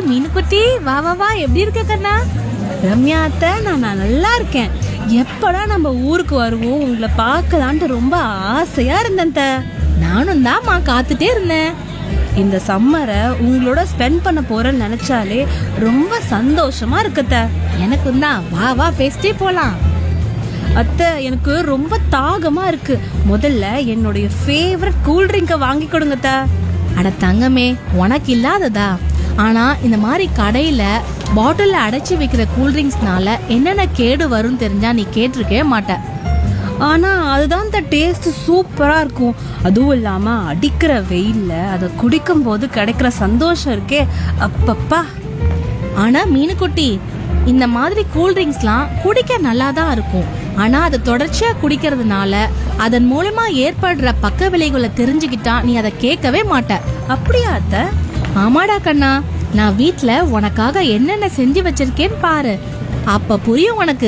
மீனுக்குட்டி வா வா வா எப்படி இருக்க கண்ணா ரம்யா அத்தை நான் நான் நல்லா இருக்கேன் எப்படா நம்ம ஊருக்கு வருவோம் உங்களை பார்க்கலான்ட்டு ரொம்ப ஆசையா இருந்தேன் அத்தை. நானும் தான்மா காத்துட்டே இருந்தேன் இந்த சம்மரை உங்களோட ஸ்பெண்ட் பண்ண போறேன்னு நினைச்சாலே ரொம்ப சந்தோஷமா இருக்குத்த எனக்கும் தான் வா வா பேசிட்டே போலாம் அத்தை எனக்கு ரொம்ப தாகமா இருக்கு முதல்ல என்னுடைய ஃபேவரட் கூல் ட்ரிங்கை வாங்கி கொடுங்க அத்தை. அட தங்கமே உனக்கு இல்லாததா ஆனா இந்த மாதிரி கடையில பாட்டில்ல அடைச்சி வைக்கிற கூல்ட்ரிங்க்ஸ்னால என்னென்ன கேடு வரும்னு தெரிஞ்சா நீ கேட்டிருக்கவே மாட்ட ஆனா அதுதான் இந்த டேஸ்ட் சூப்பரா இருக்கும் அதுவும் இல்லாம அடிக்கிற வெயில்ல அதை குடிக்கும் போது கிடைக்கிற சந்தோஷம் இருக்கே அப்பப்பா ஆனா மீனுக்குட்டி இந்த மாதிரி கூல்ட்ரிங்க்ஸ்லாம் குடிக்க நல்லா தான் இருக்கும் ஆனா அதை தொடர்ச்சியா குடிக்கிறதுனால அதன் மூலமா ஏற்படுற பக்க விளைவுகளை தெரிஞ்சுக்கிட்டா நீ அதை கேட்கவே மாட்ட அப்படியா அத்தை ஆமாடா கண்ணா நான் வீட்ல உனக்காக என்னென்ன செஞ்சு வச்சிருக்கேன்னு பாரு அப்ப புரியும் உனக்கு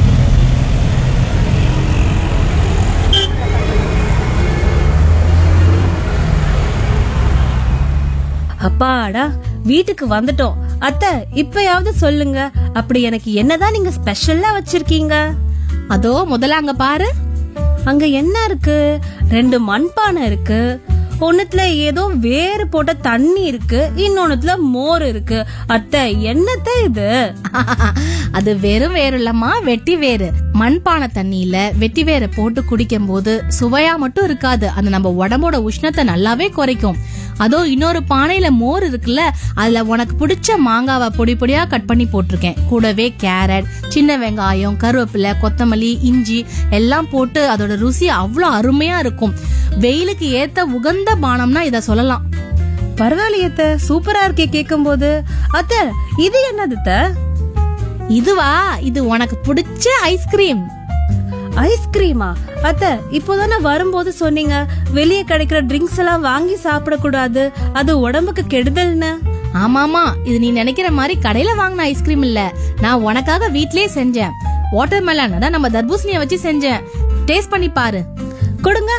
அப்பாடா வீட்டுக்கு வந்துட்டோம் அத்தை இப்பயாவது சொல்லுங்க அப்படி எனக்கு என்னதான் நீங்க ஸ்பெஷலா வச்சிருக்கீங்க அதோ முதல்ல அங்க பாரு அங்க என்ன இருக்கு ரெண்டு மண்பானை இருக்கு ஒண்ணுத்துல ஏதோ வேறு போட்ட தண்ணி இருக்கு இன்னொன்னுத்துல மோர் இருக்கு அத்தை என்னத்த இது அது வெறும் வேறு இல்லம்மா வெட்டி வேறு மண்பானை தண்ணியில வெட்டி வேரை போட்டு குடிக்கும் போது சுவையா மட்டும் இருக்காது அது நம்ம உடம்போட உஷ்ணத்தை நல்லாவே குறைக்கும் அதோ இன்னொரு பானையில மோர் இருக்குல்ல அதுல உனக்கு பிடிச்ச மாங்காவை பொடி பொடியா கட் பண்ணி போட்டிருக்கேன் கூடவே கேரட் சின்ன வெங்காயம் கருவேப்பிலை கொத்தமல்லி இஞ்சி எல்லாம் போட்டு அதோட ருசி அவ்வளோ அருமையா இருக்கும் வெயிலுக்கு ஏத்த உகந்த பானம்னா இத சொல்லலாம் பரவாயில்லையே அத்தை சூப்பரா இருக்கே கேட்கும் போது அத்தை இது என்னது அத்தை? இதுவா இது உனக்கு பிடிச்ச ஐஸ்கிரீம் ஐஸ்கிரீமா அத்தை இப்போதானே வரும்போது சொன்னீங்க வெளியே கிடைக்கிற ட்ரிங்க்ஸ் எல்லாம் வாங்கி சாப்பிடக்கூடாது அது உடம்புக்கு கெடுதல்னு ஆமாமா இது நீ நினைக்கிற மாதிரி கடையில வாங்கின ஐஸ்கிரீம் இல்ல நான் உனக்காக வீட்லயே செஞ்சேன் வாட்டர் மெலன் அதான் நம்ம தர்பூசணியை வச்சு செஞ்சேன் டேஸ்ட் பண்ணி பாரு கொடுங்க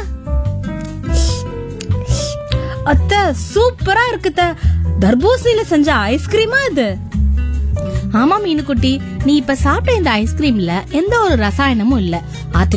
அத்தை சூப்பரா இருக்குத்த தர்பூசணியில செஞ்ச ஐஸ்கிரீமா இது ஆமா மீனுக்குட்டி நீ இப்ப சாப்பிட்ட இந்த ஐஸ்கிரீம்ல எந்த ஒரு ரசாயனமும் இல்ல